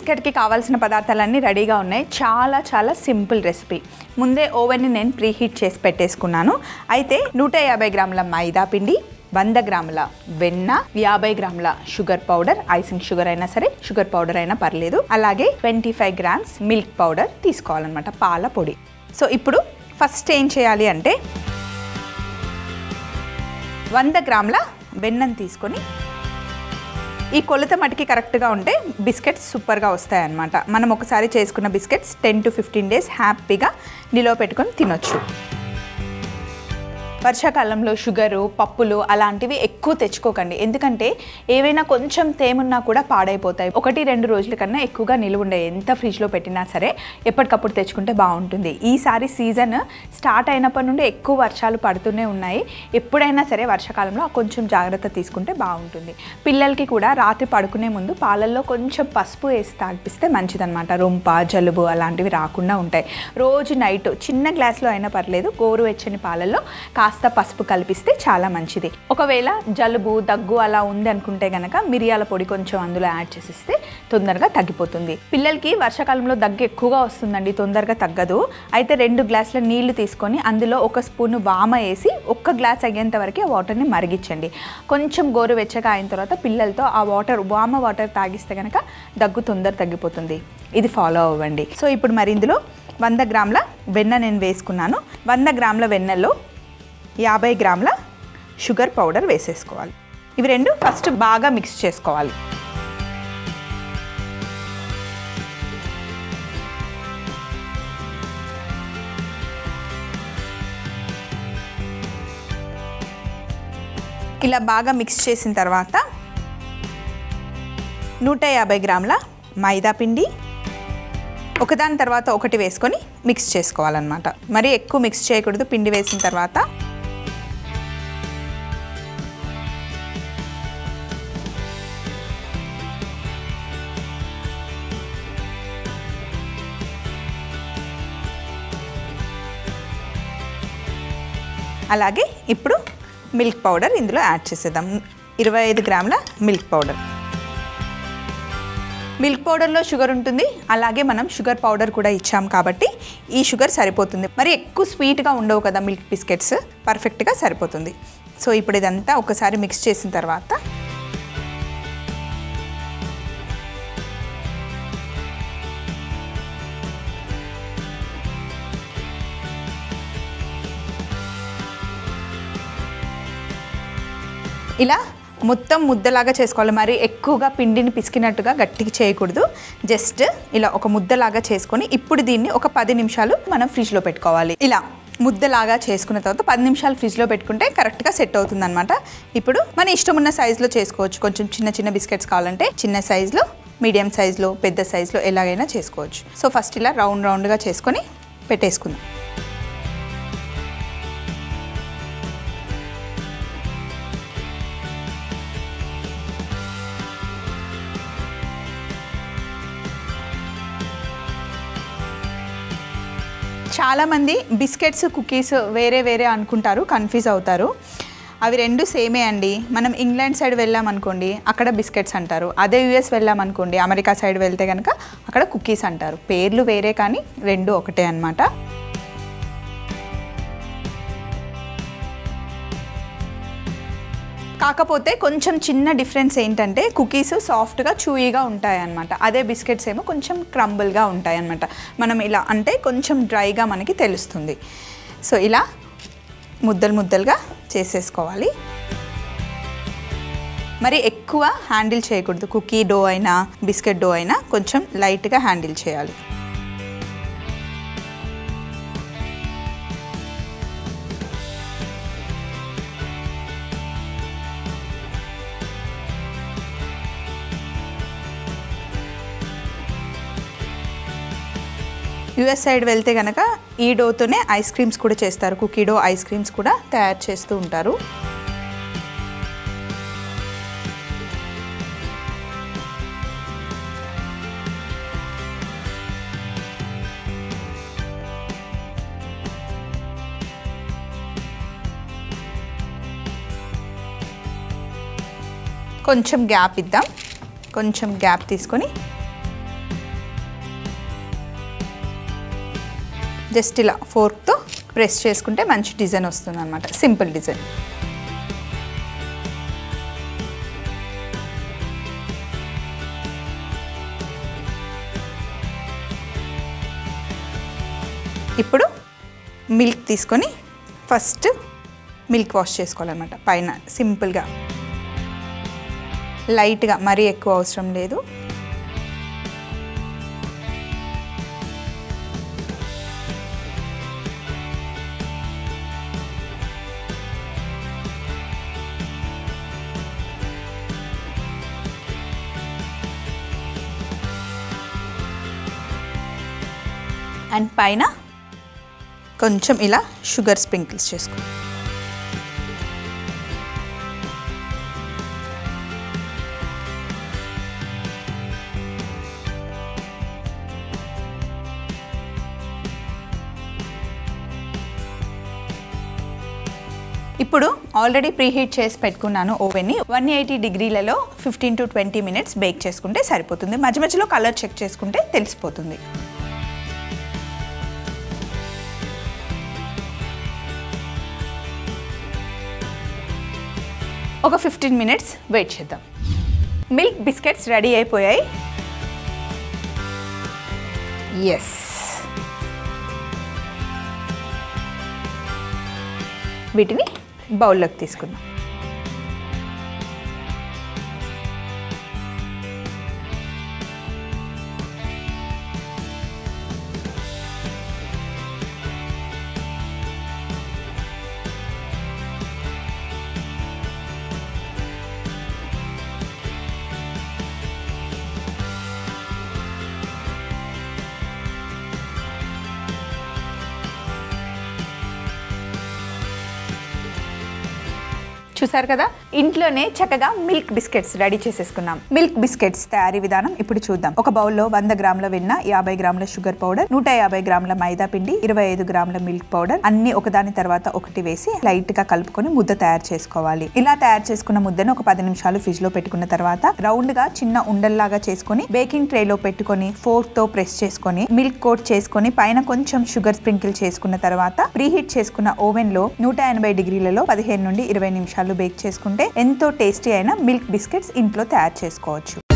బిస్కెట్కి కావాల్సిన పదార్థాలన్నీ రెడీగా ఉన్నాయి చాలా చాలా సింపుల్ రెసిపీ ముందే ఓవెన్ని నేను ప్రీ హీట్ చేసి పెట్టేసుకున్నాను అయితే నూట యాభై గ్రాముల మైదా పిండి వంద గ్రాముల వెన్న యాభై గ్రాముల షుగర్ పౌడర్ ఐసింగ్ షుగర్ అయినా సరే షుగర్ పౌడర్ అయినా పర్లేదు అలాగే twenty five grams milk powder తీసుకోవాలన్నమాట పాల పొడి సో ఇప్పుడు ఫస్ట్ ఏం చేయాలి అంటే వంద గ్రాముల వెన్నను తీసుకొని ఈ కొలత మటుకి కరెక్ట్గా ఉంటే బిస్కెట్స్ సూపర్గా వస్తాయన్నమాట మనం ఒకసారి చేసుకున్న biscuits ten to fifteen days హ్యాపీగా నిలవ పెట్టుకొని తినొచ్చు వర్షాకాలంలో షుగరు పప్పులు అలాంటివి ఎక్కువ తెచ్చుకోకండి ఎందుకంటే ఏవైనా కొంచెం తేమున్నా కూడా పాడైపోతాయి ఒకటి రెండు రోజుల కన్నా ఎక్కువగా నిలువ ఉండే ఎంత ఫ్రిడ్జ్లో పెట్టినా సరే ఎప్పటికప్పుడు తెచ్చుకుంటే బాగుంటుంది ఈసారి సీజన్ స్టార్ట్ అయినప్పటి నుండి ఎక్కువ వర్షాలు పడుతూనే ఉన్నాయి ఎప్పుడైనా సరే వర్షాకాలంలో కొంచెం జాగ్రత్త తీసుకుంటే బాగుంటుంది పిల్లలకి కూడా రాత్రి పడుకునే ముందు పాలల్లో కొంచెం పసుపు వేసి తాగిపిస్తే మంచిదన్నమాట రొంప జలుబు అలాంటివి రాకుండా ఉంటాయి రోజు నైట్ చిన్న గ్లాస్లో అయినా పర్లేదు గోరువెచ్చని పాలల్లో కాస్త పసుపు కలిపిస్తే చాలా మంచిది ఒకవేళ జలుబు దగ్గు అలా ఉంది అనుకుంటే గనక మిరియాల పొడి కొంచెం అందులో యాడ్ చేసిస్తే తొందరగా తగ్గిపోతుంది పిల్లలకి వర్షాకాలంలో దగ్గు ఎక్కువగా వస్తుందండి తొందరగా తగ్గదు అయితే రెండు గ్లాసుల నీళ్లు తీసుకొని అందులో ఒక స్పూన్ వామ వేసి ఒక్క గ్లాస్ అయ్యేంత వరకు ఆ వాటర్ని మరిగించండి కొంచెం గోరువెచ్చగా అయిన తర్వాత పిల్లలతో ఆ వాటర్ వామ వాటర్ తాగిస్తే కనుక దగ్గు తొందర తగ్గిపోతుంది ఇది ఫాలో అవ్వండి సో ఇప్పుడు మరి ఇందులో వంద గ్రాముల వెన్న నేను వేసుకున్నాను వంద గ్రాముల వెన్నలో యాభై గ్రాముల షుగర్ పౌడర్ వేసేసుకోవాలి ఇవి రెండు ఫస్ట్ బాగా మిక్స్ చేసుకోవాలి ఇలా బాగా మిక్స్ చేసిన తర్వాత నూట యాభై గ్రాముల మైదా పిండి ఒకదాని తర్వాత ఒకటి వేసుకొని మిక్స్ చేసుకోవాలన్నమాట మరి ఎక్కువ మిక్స్ చేయకూడదు పిండి వేసిన తర్వాత అలాగే ఇప్పుడు మిల్క్ పౌడర్ ఇందులో యాడ్ చేసేద్దాం ఇరవై ఐదు గ్రాముల మిల్క్ పౌడర్ మిల్క్ పౌడర్లో షుగర్ ఉంటుంది అలాగే మనం షుగర్ పౌడర్ కూడా ఇచ్చాం కాబట్టి ఈ షుగర్ సరిపోతుంది మరి ఎక్కువ స్వీట్గా ఉండవు కదా మిల్క్ బిస్కెట్స్ పర్ఫెక్ట్గా సరిపోతుంది సో ఇప్పుడు ఇదంతా ఒకసారి మిక్స్ చేసిన తర్వాత ఇలా మొత్తం ముద్దలాగా చేసుకోవాలి మరి ఎక్కువగా పిండిని పిసికినట్టుగా గట్టిగా చేయకూడదు జస్ట్ ఇలా ఒక ముద్దలాగా చేసుకొని ఇప్పుడు దీన్ని ఒక పది నిమిషాలు మనం ఫ్రిడ్జ్లో పెట్టుకోవాలి ఇలా ముద్దలాగా చేసుకున్న తర్వాత పది నిమిషాలు ఫ్రిడ్జ్లో పెట్టుకుంటే కరెక్ట్గా సెట్ అవుతుంది అనమాట ఇప్పుడు మన ఇష్టం ఉన్న సైజులో చేసుకోవచ్చు కొంచెం చిన్న చిన్న బిస్కెట్స్ కావాలంటే చిన్న సైజులో మీడియం సైజులో పెద్ద సైజులో ఎలాగైనా చేసుకోవచ్చు సో ఫస్ట్ ఇలా రౌండ్ రౌండ్గా చేసుకొని పెట్టేసుకుందాం చాలామంది బిస్కెట్స్ కుకీస్ వేరే వేరే అనుకుంటారు కన్ఫ్యూజ్ అవుతారు అవి రెండు సేమే అండి మనం ఇంగ్లాండ్ సైడ్ వెళ్ళామనుకోండి అక్కడ బిస్కెట్స్ అంటారు అదే యూఎస్ వెళ్ళామనుకోండి అమెరికా సైడ్ వెళ్తే కనుక అక్కడ కుకీస్ అంటారు పేర్లు వేరే కానీ రెండు ఒకటే అన్నమాట కాకపోతే కొంచెం చిన్న డిఫరెన్స్ ఏంటంటే కుకీస్ సాఫ్ట్గా చూయీగా ఉంటాయి అన్నమాట అదే బిస్కెట్స్ ఏమో కొంచెం క్రంబుల్గా ఉంటాయి అన్నమాట మనం ఇలా అంటే కొంచెం డ్రైగా మనకి తెలుస్తుంది సో ఇలా ముద్దలు ముద్దలుగా చేసేసుకోవాలి మరి ఎక్కువ హ్యాండిల్ చేయకూడదు కుకీ డో అయినా బిస్కెట్ డో అయినా కొంచెం లైట్గా హ్యాండిల్ చేయాలి యుఎస్ సైడ్ వెళ్తే కనుక ఈ డోతోనే ఐస్ క్రీమ్స్ కూడా చేస్తారు కుకీ డో ఐస్ క్రీమ్స్ కూడా తయారు చేస్తూ ఉంటారు కొంచెం గ్యాప్ ఇద్దాం కొంచెం గ్యాప్ తీసుకొని జస్ట్ ఇలా ఫోర్క్తో ప్రెస్ చేసుకుంటే మంచి డిజైన్ వస్తుంది అనమాట సింపుల్ డిజైన్ ఇప్పుడు మిల్క్ తీసుకొని ఫస్ట్ మిల్క్ వాష్ చేసుకోవాలన్నమాట పైన సింపుల్గా లైట్గా మరీ ఎక్కువ అవసరం లేదు అండ్ పైన కొంచెం ఇలా షుగర్ స్ప్రింకిల్స్ చేసుకో ఇప్పుడు ఆల్రెడీ ప్రీహీట్ చేసి పెట్టుకున్నాను ఓవెన్ని వన్ ఎయిటీ డిగ్రీలలో fifteen to twenty minutes bake చేసుకుంటే సరిపోతుంది మధ్య మధ్యలో కలర్ చెక్ చేసుకుంటే తెలిసిపోతుంది ఒక ఫిఫ్టీన్ మినిట్స్ వెయిట్ చేద్దాం మిల్క్ బిస్కెట్స్ రెడీ అయిపోయాయి ఎస్ వీటిని బౌల్లోకి తీసుకుందాం చూసారు కదా ఇంట్లోనే చక్కగా మిల్క్ బిస్కెట్స్ రెడీ చేసేసుకున్నాం మిల్క్ బిస్కెట్స్ తయారీ విధానం ఇప్పుడు చూద్దాం ఒక బౌల్లో వంద గ్రాముల వెన్న యాభై గ్రాముల షుగర్ పౌడర్ నూట యాభై గ్రాముల మైదా పిండి ఇరవై ఐదు గ్రాముల మిల్క్ పౌడర్ అన్ని ఒకదాని తర్వాత ఒకటి వేసి లైట్ గా కలుపుకొని ముద్ద తయారు చేసుకోవాలి ఇలా తయారు చేసుకున్న ముద్దను ఒక పది నిమిషాలు ఫ్రిడ్జ్ లో పెట్టుకున్న తర్వాత రౌండ్ గా చిన్న ఉండల్లాగా చేసుకొని బేకింగ్ ట్రే లో పెట్టుకొని ఫోర్క్ తో ప్రెస్ చేసుకొని మిల్క్ కోట్ చేసుకొని పైన కొంచెం షుగర్ స్ప్రింకిల్ చేసుకున్న తర్వాత ప్రీహీట్ చేసుకున్న ఓవెన్ లో నూట ఎనభై డిగ్రీలలో పదిహేను నుండి ఇరవై నిమిషాలు బేక్ చేసుకుంటే ఎంతో టేస్టీ అయిన మిల్క్ బిస్కెట్స్ ఇంట్లో తయారు చేసుకోవచ్చు